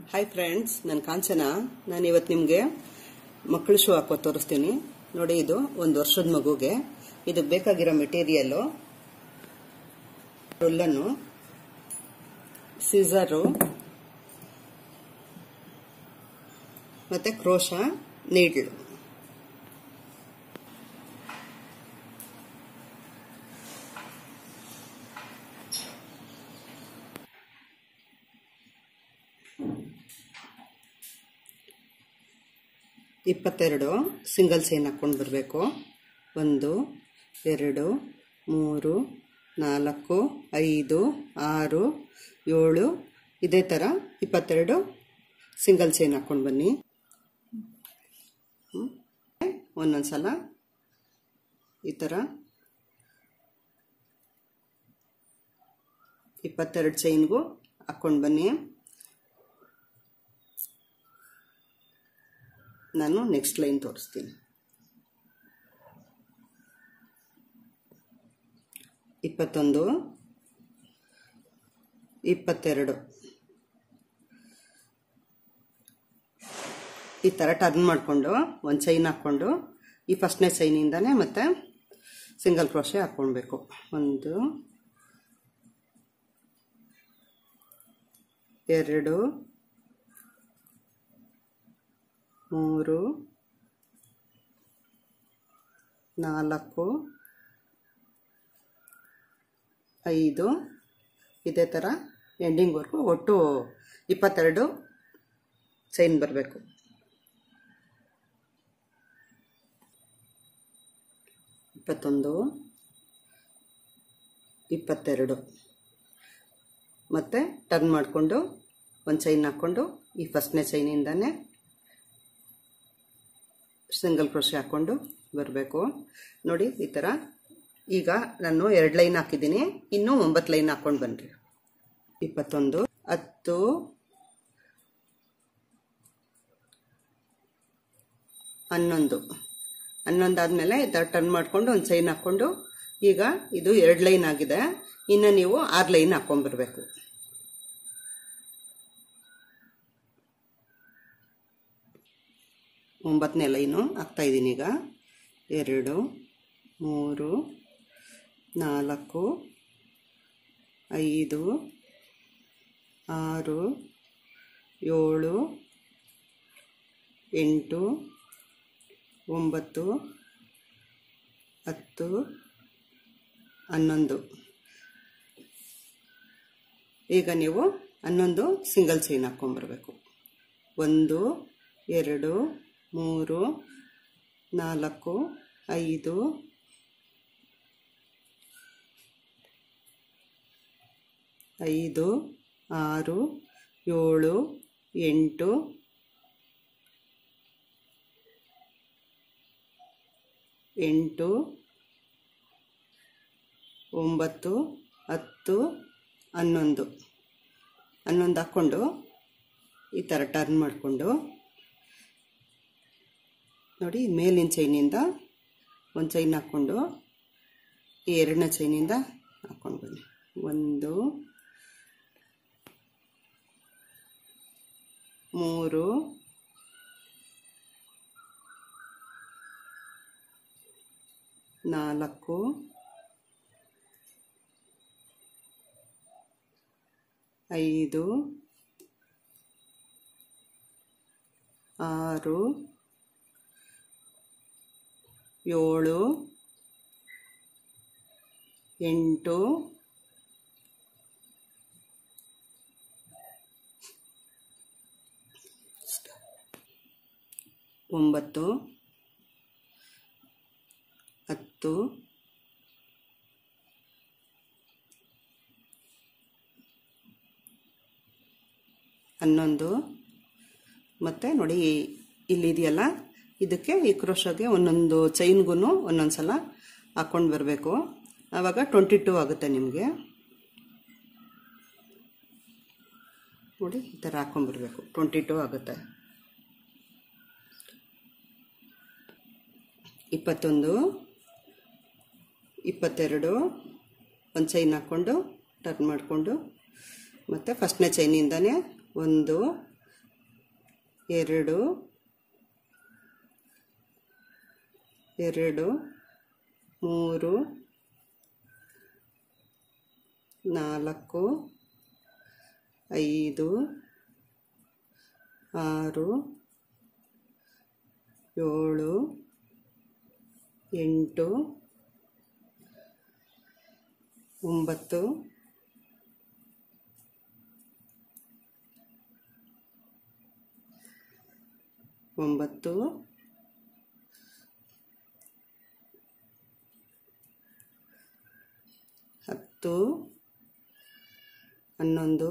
hi friends ನಾನು ಕಾಂಚನ ನಾನು ಇವತ್ತು ನಿಮಗೆ ಮಕ್ಕಳು ಶೂ ಹಾಕೋ ತೋರಿಸ್ತೀನಿ ನೋಡಿ ಇದು ಒಂದು ವರ್ಷದ ಮಗುಗೆ ಇದಕ್ಕೆ ಬೇಕಾಗಿರೋ ಮೆಟೀರಿಯಲ್ಲು ರುಲ್ಲನ್ನು ಸೀಸರು ಮತ್ತೆ ಕ್ರೋಶ ನೀಡ್ಲು ಇಪ್ಪತ್ತೆರಡು ಸಿಂಗಲ್ ಸೈನ್ ಹಾಕ್ಕೊಂಡು ಬರಬೇಕು ಒಂದು ಎರಡು ಮೂರು ನಾಲ್ಕು ಐದು ಆರು ಏಳು ಇದೇ ಥರ ಇಪ್ಪತ್ತೆರಡು ಸಿಂಗಲ್ ಚೈನ್ ಹಾಕ್ಕೊಂಡು ಬನ್ನಿ ಒಂದೊಂದು ಸಲ ಈ ಥರ ಇಪ್ಪತ್ತೆರಡು ಚೈನ್ಗೂ ಹಾಕ್ಕೊಂಡು ಬನ್ನಿ ನಾನು ನೆಕ್ಸ್ಟ್ ಲೈನ್ ತೋರಿಸ್ತೀನಿ ಇಪ್ಪತ್ತೊಂದು ಇಪ್ಪತ್ತೆರಡು ಈ ಥರ ಟರ್ನ್ ಮಾಡಿಕೊಂಡು ಒಂದು ಚೈನ್ ಹಾಕ್ಕೊಂಡು ಈ ಫಸ್ಟ್ನೇ ಚೈನಿಂದನೇ ಮತ್ತೆ ಸಿಂಗಲ್ ಕ್ರೋಶೆ ಹಾಕ್ಕೊಳ್ಬೇಕು ಒಂದು ಎರಡು ಮೂರು ನಾಲ್ಕು ಐದು ಇದೇ ಥರ ಎಂಡಿಂಗ್ವರೆಗೂ ಒಟ್ಟು ಇಪ್ಪತ್ತೆರಡು ಚೈನ್ ಬರಬೇಕು ಇಪ್ಪತ್ತೊಂದು ಇಪ್ಪತ್ತೆರಡು ಮತ್ತು ಟರ್ನ್ ಮಾಡಿಕೊಂಡು ಒಂದು ಚೈನ್ ಹಾಕ್ಕೊಂಡು ಈ ಫಸ್ಟ್ನೇ ಚೈನಿಂದನೇ ಸಿಂಗಲ್ ಕ್ರೋಶೆ ಹಾಕ್ಕೊಂಡು ಬರಬೇಕು ನೋಡಿ ಈ ಥರ ಈಗ ನಾನು ಎರಡು ಲೈನ್ ಹಾಕಿದ್ದೀನಿ ಇನ್ನೂ ಒಂಬತ್ತು ಲೈನ್ ಹಾಕ್ಕೊಂಡು ಬನ್ನಿರಿ ಇಪ್ಪತ್ತೊಂದು ಹತ್ತು ಹನ್ನೊಂದು ಹನ್ನೊಂದು ಆದಮೇಲೆ ಈ ಥರ ಟರ್ನ್ ಮಾಡಿಕೊಂಡು ಒಂದು ಚೈನ್ ಹಾಕ್ಕೊಂಡು ಈಗ ಇದು ಎರಡು ಲೈನ್ ಆಗಿದೆ ಇನ್ನು ನೀವು ಆರು ಲೈನ್ ಹಾಕ್ಕೊಂಡ್ಬರ್ಬೇಕು ಒಂಬತ್ತನೇ ಲೈನು ಹಾಕ್ತಾ ಇದ್ದೀನಿ ಈಗ ಎರಡು ಮೂರು ನಾಲ್ಕು ಐದು ಆರು ಏಳು ಎಂಟು ಒಂಬತ್ತು ಹತ್ತು ಹನ್ನೊಂದು ಈಗ ನೀವು ಹನ್ನೊಂದು ಸಿಂಗಲ್ ಚೈನ್ ಹಾಕ್ಕೊಂಬರ್ಬೇಕು ಒಂದು ಎರಡು ಮೂರು ನಾಲ್ಕು ಐದು ಐದು ಆರು ಏಳು ಎಂಟು ಎಂಟು ಒಂಬತ್ತು ಹತ್ತು ಹನ್ನೊಂದು ಹನ್ನೊಂದು ಹಾಕ್ಕೊಂಡು ಈ ಥರ ಟರ್ನ್ ಮಾಡಿಕೊಂಡು ನೋಡಿ ಮೇಲಿನ ಚೈನಿಂದ ಒಂದು ಚೈನ್ ಹಾಕ್ಕೊಂಡು ಈ ಎರಡನೇ ಚೈನಿಂದ ಹಾಕ್ಕೊಂಡು ಬನ್ನಿ ಒಂದು ಮೂರು ನಾಲ್ಕು ಐದು ಆರು ಏಳು ಎಂಟು ಒಂಬತ್ತು ಹತ್ತು ಹನ್ನೊಂದು ಮತ್ತು ನೋಡಿ ಇಲ್ಲಿದೆಯಲ್ಲ ಇದಕ್ಕೆ ಈ ಕ್ರೋಶಗೆ ಒಂದೊಂದು ಚೈನ್ಗೂ ಒಂದೊಂದು ಸಲ ಹಾಕ್ಕೊಂಡು ಬರಬೇಕು ಆವಾಗ ಟ್ವೆಂಟಿ ಟೂ ಆಗುತ್ತೆ ನಿಮಗೆ ನೋಡಿ ಈ ಥರ ಹಾಕ್ಕೊಂಡ್ಬರ್ಬೇಕು ಟ್ವೆಂಟಿ ಟೂ ಆಗುತ್ತೆ ಇಪ್ಪತ್ತೊಂದು ಇಪ್ಪತ್ತೆರಡು ಒಂದು ಚೈನ್ ಹಾಕ್ಕೊಂಡು ಟರ್ನ್ ಮಾಡಿಕೊಂಡು ಮತ್ತು ಫಸ್ಟ್ನೇ ಚೈನಿಂದನೇ ಒಂದು ಎರಡು ಎರಡು ಮೂರು ನಾಲ್ಕು ಐದು ಆರು ಏಳು ಎಂಟು ಒಂಬತ್ತು ಒಂಬತ್ತು ಹತ್ತು ಹನ್ನೊಂದು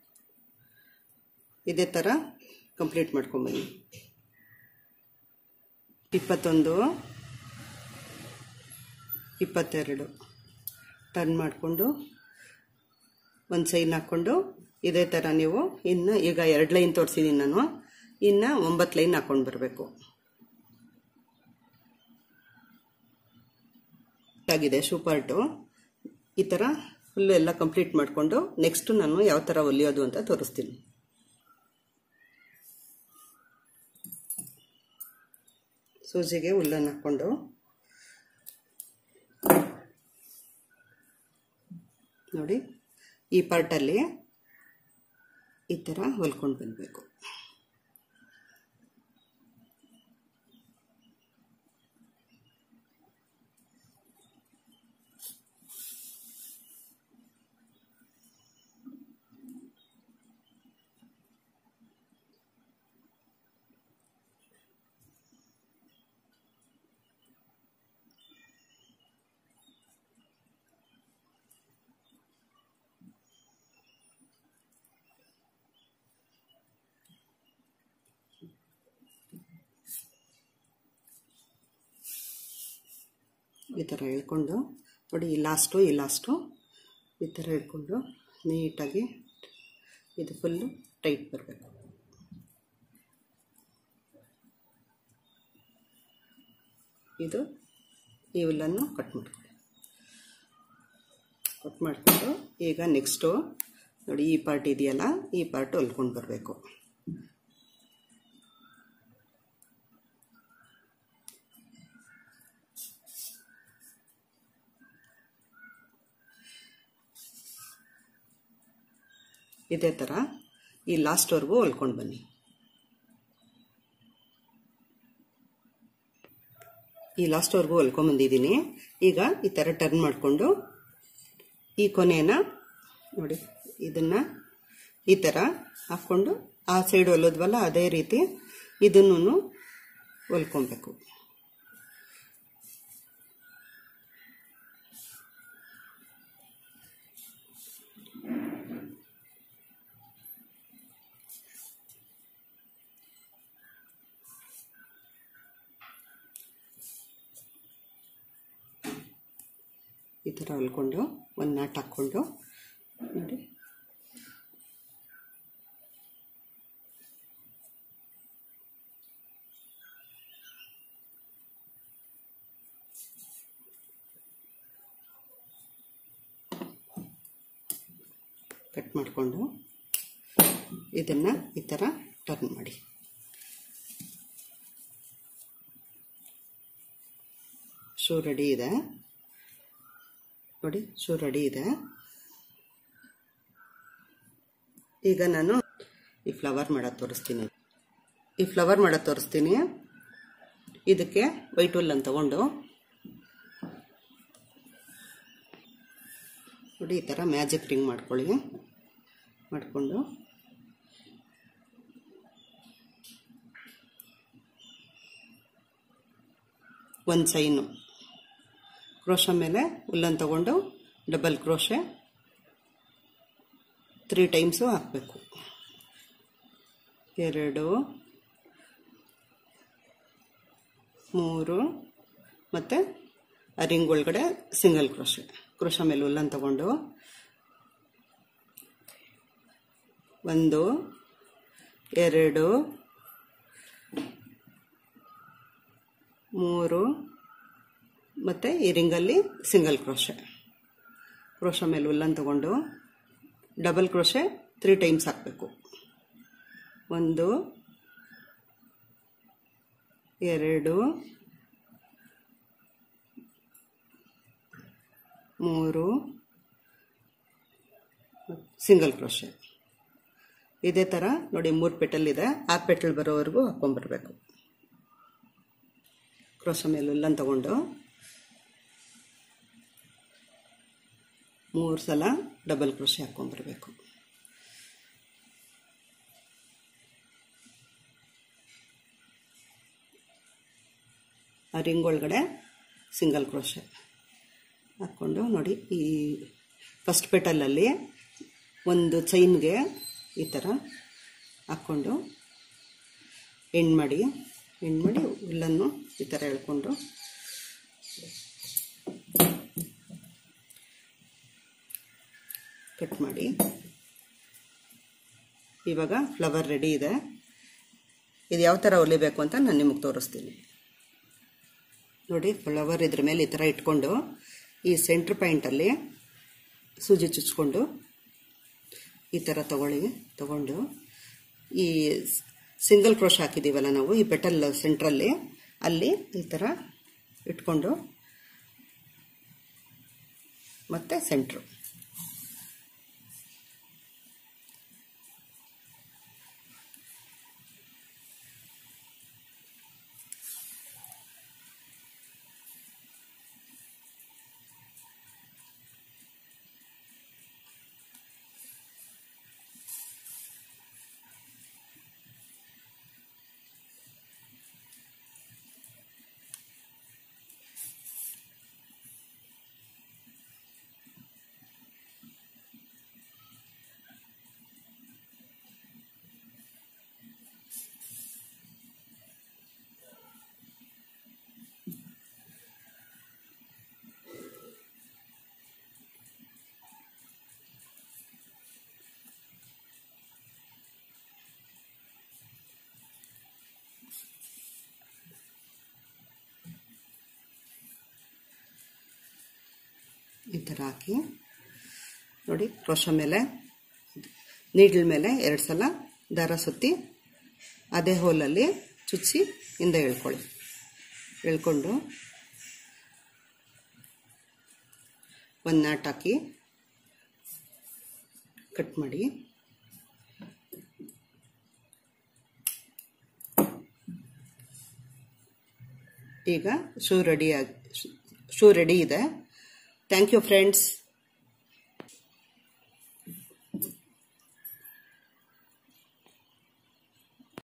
ಇದೇ ಥರ ಕಂಪ್ಲೀಟ್ ಮಾಡ್ಕೊಂಬನ್ನಿ ಇಪ್ಪತ್ತೊಂದು ಇಪ್ಪತ್ತೆರಡು ಟರ್ನ್ ಮಾಡಿಕೊಂಡು ಒಂದು ಸೈನ್ ಹಾಕ್ಕೊಂಡು ಇದೇ ಥರ ನೀವು ಇನ್ನು ಈಗ ಎರಡು ಲೈನ್ ತೋರಿಸಿದ್ದೀನಿ ನಾನು ಇನ್ನು ಒಂಬತ್ತು ಲೈನ್ ಹಾಕ್ಕೊಂಡು ಬರಬೇಕು ಆಗಿದೆ ಶೂ ಪಾರ್ಟು ಈ ಥರ ಫುಲ್ಲು ಎಲ್ಲ ಕಂಪ್ಲೀಟ್ ಮಾಡಿಕೊಂಡು ನೆಕ್ಸ್ಟು ನಾನು ಯಾವ ಥರ ಹೊಲಿಯೋದು ಅಂತ ತೋರಿಸ್ತೀನಿ ಸೂಜಿಗೆ ಹುಲ್ಲನ್ನು ಹಾಕ್ಕೊಂಡು ನೋಡಿ ಈ ಪಾರ್ಟಲ್ಲಿ ಈ ಥರ ಹೊಲ್ಕೊಂಡು ಬಂದಬೇಕು ಈ ಥರ ಹೇಳ್ಕೊಂಡು ನೋಡಿ ಈ ಲಾಸ್ಟು ಈ ಲಾಸ್ಟು ಈ ಥರ ಹೇಳ್ಕೊಂಡು ನೀಟಾಗಿ ಇದು ಫುಲ್ಲು ಟೈಟ್ ಬರಬೇಕು ಇದು ಈ ಹುಲ್ಲನ್ನು ಕಟ್ ಮಾಡ್ಕೊಳ್ಳಿ ಕಟ್ ಮಾಡಿಕೊಂಡು ಈಗ ನೆಕ್ಸ್ಟು ನೋಡಿ ಈ ಪಾರ್ಟ್ ಇದೆಯಲ್ಲ ಈ ಪಾರ್ಟ್ ಹೊಲ್ಕೊಂಡು ಬರಬೇಕು ಇದೇ ಥರ ಈ ಲಾಸ್ಟ್ವರೆಗೂ ಹೊಲ್ಕೊಂಡು ಬನ್ನಿ ಈ ಲಾಸ್ಟ್ವರೆಗೂ ಹೊಲ್ಕೊಂಬಂದಿದ್ದೀನಿ ಈಗ ಈ ಥರ ಟರ್ನ್ ಮಾಡಿಕೊಂಡು ಈ ಕೊನೆನ ನೋಡಿ ಇದನ್ನು ಈ ಥರ ಹಾಕ್ಕೊಂಡು ಆ ಸೈಡ್ ಹೊಲೋದ್ವಲ್ಲ ಅದೇ ರೀತಿ ಇದನ್ನು ಹೊಲ್ಕೊಬೇಕು ಈ ಥರ ಹೊಲ್ಕೊಂಡು ಒಂದು ನಾಟ್ ಹಾಕ್ಕೊಂಡು ನೋಡಿ ಕಟ್ ಮಾಡಿಕೊಂಡು ಇದನ್ನು ಈ ಥರ ಟರ್ನ್ ಮಾಡಿ ಶೂ ರೆಡಿ ಇದೆ ನೋಡಿ ಶೂ ರೆಡಿ ಇದೆ ಈಗ ನಾನು ಈ ಫ್ಲವರ್ ಮಾಡೋದು ತೋರಿಸ್ತೀನಿ ಈ ಫ್ಲವರ್ ಮಾಡೋದು ತೋರಿಸ್ತೀನಿ ಇದಕ್ಕೆ ವೈಟ್ ಹುಲ್ಲನ್ನು ತಗೊಂಡು ನೋಡಿ ಈ ಥರ ಮ್ಯಾಜಿಕ್ ರಿಂಗ್ ಮಾಡ್ಕೊಳ್ಳಿ ಮಾಡಿಕೊಂಡು ಒಂದು ಸೈನು ಕ್ರೋಶ ಮೇಲೆ ಹುಲ್ಲನ್ನು ತಗೊಂಡು ಡಬಲ್ ಕ್ರೋಶೆ ತ್ರೀ ಟೈಮ್ಸು ಹಾಕಬೇಕು ಎರಡು ಮೂರು ಮತ್ತು ಆ ರಿಂಗ್ ಒಳಗಡೆ ಸಿಂಗಲ್ ಕ್ರೋಶೆ ಕ್ರೋಶ ಮೇಲೆ ಹುಲ್ಲನ್ನು ತಗೊಂಡು ಒಂದು ಎರಡು ಮೂರು ಮತ್ತು ಈ ರಿಂಗಲ್ಲಿ ಸಿಂಗಲ್ ಕ್ರೋಶೆ ಕ್ರೋಶ ಮೇಲೆ ಹುಲ್ಲನ್ನು ತಗೊಂಡು ಡಬಲ್ ಕ್ರೋಶೆ ತ್ರೀ ಟೈಮ್ಸ್ ಹಾಕಬೇಕು ಒಂದು ಎರಡು ಮೂರು ಸಿಂಗಲ್ ಕ್ರೋಶೆ ಇದೇ ಥರ ನೋಡಿ ಮೂರು ಪೆಟಲ್ಲಿದೆ ಆ ಪೆಟಲ್ ಬರೋವರೆಗೂ ಹಾಕ್ಕೊಂಬರ್ಬೇಕು ಕ್ರೋಶ ಮೇಲೆಲ್ಲ ತಗೊಂಡು ಮೂರು ಸಲ ಡಬಲ್ ಕ್ರೋಶೆ ಹಾಕ್ಕೊಂಬರ್ಬೇಕು ಆ ರಿಂಗ್ ಒಳಗಡೆ ಸಿಂಗಲ್ ಕ್ರೋಶೆ ಹಾಕ್ಕೊಂಡು ನೋಡಿ ಈ ಫಸ್ಟ್ ಪೆಟಲಲ್ಲಿ ಒಂದು ಚೈನ್ಗೆ ಈ ಥರ ಹಾಕ್ಕೊಂಡು ಎಂಡ್ ಮಾಡಿ ಎಂಡ್ ಮಾಡಿ ಹುಲ್ಲನ್ನು ಈ ಥರ ಎಳ್ಕೊಂಡು ಕಟ್ ಮಾಡಿ ಇವಾಗ ಫ್ಲವರ್ ರೆಡಿ ಇದೆ ಇದು ಯಾವ ಥರ ಹೊಲಿಬೇಕು ಅಂತ ನಾನು ನಿಮಗೆ ತೋರಿಸ್ತೀನಿ ನೋಡಿ ಫ್ಲವರ್ ಇದ್ರ ಮೇಲೆ ಈ ಥರ ಇಟ್ಕೊಂಡು ಈ ಸೆಂಟ್ರ್ ಪಾಯಿಂಟಲ್ಲಿ ಸೂಜಿ ಚುಚ್ಕೊಂಡು ಈ ಥರ ತಗೊಳ್ಳಿ ತಗೊಂಡು ಈ ಸಿಂಗಲ್ ಕ್ರೋಶ್ ಹಾಕಿದ್ದೀವಲ್ಲ ನಾವು ಈ ಪೆಟಲ್ ಸೆಂಟ್ರಲ್ಲಿ ಅಲ್ಲಿ ಈ ಥರ ಇಟ್ಕೊಂಡು ಮತ್ತು ಸೆಂಟ್ರು ಈ ಥರ ಹಾಕಿ ನೋಡಿ ಕ್ರೋಶ ಮೇಲೆ ನೀಡ್ಲ್ ಮೇಲೆ ಎರಡು ಸಲ ದಾರ ಸುತ್ತಿ ಅದೇ ಹೋಲಲ್ಲಿ ಚುಚ್ಚಿ ಹಿಂದೆ ಎಳ್ಕೊಳ್ಳಿ ಎಳ್ಕೊಂಡು ಒಂದು ನಾಟ್ ಹಾಕಿ ಕಟ್ ಮಾಡಿ ಈಗ ಶೂ ರೆಡಿ ಆಗಿ ಶೂ ರೆಡಿ ಇದೆ ಥ್ಯಾಂಕ್ ಯು ಫ್ರೆಂಡ್ಸ್